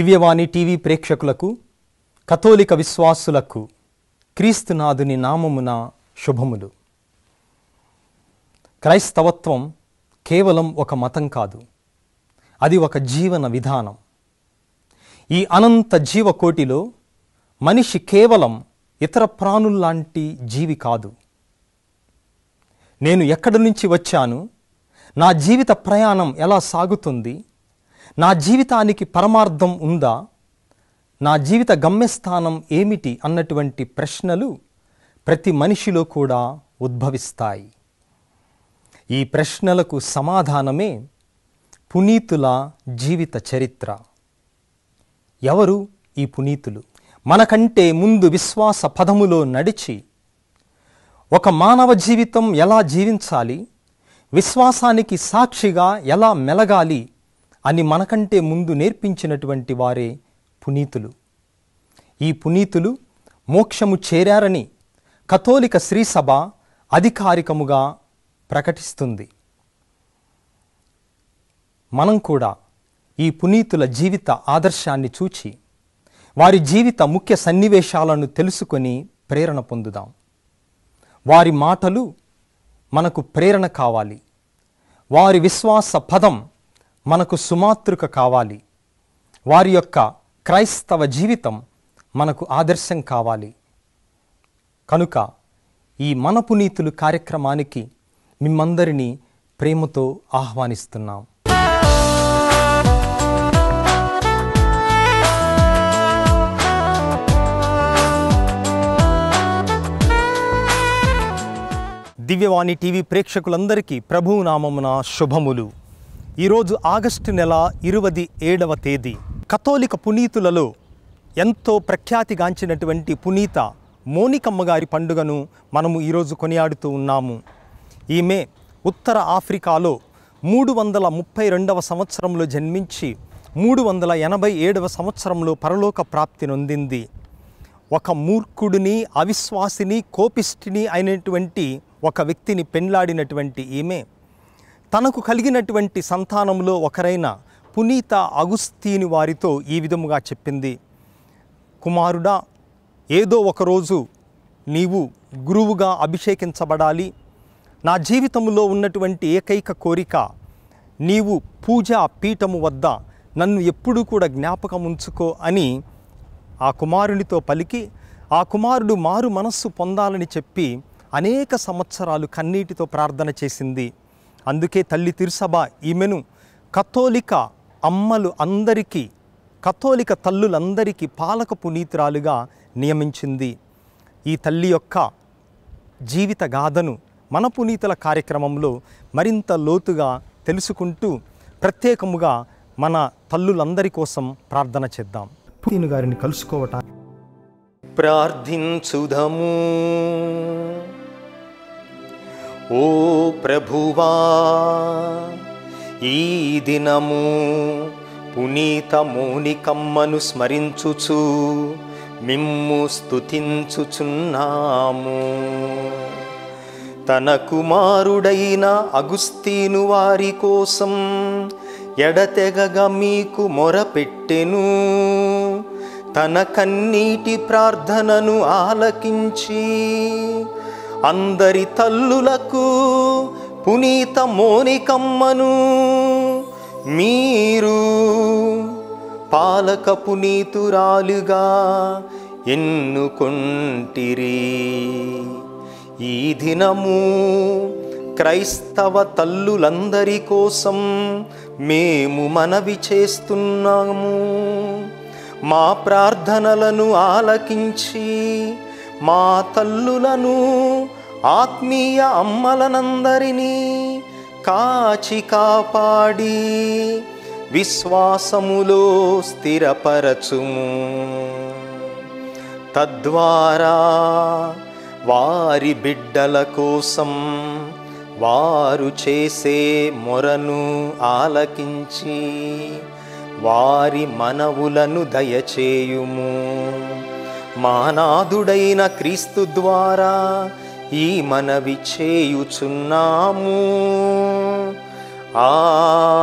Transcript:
దివ్యవాణి TV ప్రేక్షకులకు కథోలిక విశ్వాసులకు క్రీస్తునాథుని నామమున శుభములు క్రైస్తవత్వం కేవలం ఒక మతం కాదు అది ఒక జీవన విధానం ఈ అనంత జీవకోటిలో మనిషి కేవలం ఇతర ప్రాణుల్లాంటి జీవి కాదు నేను ఎక్కడి నుంచి వచ్చాను నా జీవిత ప్రయాణం ఎలా సాగుతుంది నా జీవితానికి పరమార్థం ఉందా నా జీవిత గమ్యస్థానం ఏమిటి అన్నటువంటి ప్రశ్నలు ప్రతి మనిషిలో కూడా ఉద్భవిస్తాయి ఈ ప్రశ్నలకు సమాధానమే పునీతుల జీవిత చరిత్ర ఎవరు ఈ పునీతులు మనకంటే ముందు విశ్వాస పదములో నడిచి ఒక మానవ జీవితం ఎలా జీవించాలి విశ్వాసానికి సాక్షిగా ఎలా మెలగాలి అని మనకంటే ముందు నేర్పించినటువంటి వారే పునీతులు ఈ పునీతులు మోక్షము చేరారని కథోలిక శ్రీసభ అధికారికముగా ప్రకటిస్తుంది మనం కూడా ఈ పునీతుల జీవిత ఆదర్శాన్ని చూచి వారి జీవిత ముఖ్య సన్నివేశాలను తెలుసుకొని ప్రేరణ పొందుదాం వారి మాటలు మనకు ప్రేరణ కావాలి వారి విశ్వాస పదం మనకు సుమాతృక కావాలి వారి యొక్క క్రైస్తవ జీవితం మనకు ఆదర్శం కావాలి కనుక ఈ మన పునీతులు కార్యక్రమానికి మిమ్మందరినీ ప్రేమతో ఆహ్వానిస్తున్నాం దివ్యవాణి టీవీ ప్రేక్షకులందరికీ ప్రభువు నామమున శుభములు ఈరోజు ఆగస్టు నెల ఇరవది ఏడవ తేదీ కథోలిక పునీతులలో ఎంతో ప్రఖ్యాతిగాంచినటువంటి పునీత మోనికమ్మ గారి పండుగను మనము ఈరోజు కొనియాడుతూ ఉన్నాము ఈమె ఉత్తర ఆఫ్రికాలో మూడు వందల ముప్పై రెండవ సంవత్సరంలో జన్మించి మూడు వందల ఎనభై ఏడవ సంవత్సరంలో పరలోక ప్రాప్తి నొందింది ఒక మూర్ఖుడిని అవిశ్వాసిని కోపిష్టిని అయినటువంటి ఒక వ్యక్తిని పెండ్లాడినటువంటి ఈమె తనకు కలిగినటువంటి సంతానంలో ఒకరైన పునీత అగుస్తీని వారితో ఈ విధముగా చెప్పింది కుమారుడా ఏదో ఒకరోజు నీవు గురువుగా అభిషేకించబడాలి నా జీవితంలో ఉన్నటువంటి ఏకైక కోరిక నీవు పూజా పీఠము వద్ద నన్ను ఎప్పుడూ కూడా జ్ఞాపకం ఉంచుకో అని ఆ కుమారునితో పలికి ఆ కుమారుడు మారు మనస్సు పొందాలని చెప్పి అనేక సంవత్సరాలు కన్నీటితో ప్రార్థన చేసింది అందుకే తల్లి తిరుసభ ఈమెను కథోలిక అమ్మలు అందరికీ కథోలిక తల్లులందరికీ పాలక పునీతురాలుగా నియమించింది ఈ తల్లి యొక్క జీవిత గాథను మన పునీతుల కార్యక్రమంలో మరింత లోతుగా తెలుసుకుంటూ ప్రత్యేకముగా మన తల్లులందరి కోసం ప్రార్థన చేద్దాం పునీను గారిని కలుసుకోవటం ప్రార్థించుదము ఓ ప్రభువా ఈ దినము పునీత మౌనికమ్మను స్మరించుచు మిమ్ము స్తుతించుచున్నాము తన కుమారుడైన అగుస్తీను వారి కోసం ఎడతెగగా మీకు మొరపెట్టెను తన కన్నీటి ప్రార్థనను ఆలకించి అందరి తల్లులకు పునీత మోనికమ్మను మీరు పాలక పునీతురాలుగా ఎన్నుకొంటిరి ఈ దినము క్రైస్తవ తల్లులందరి కోసం మేము మనవి చేస్తున్నాము మా ప్రార్థనలను ఆలకించి మా తల్లులను ఆత్మీయ అమ్మలనందరినీ కాచి కాపాడి విశ్వాసములో స్థిరపరచుము తద్వారా వారి బిడ్డల కోసం వారు చేసే మొరను ఆలకించి వారి మనవులను దయచేయుము మానాదుడైన క్రీస్తు ద్వారా ఈ మనవి చేయుచున్నాము ఆ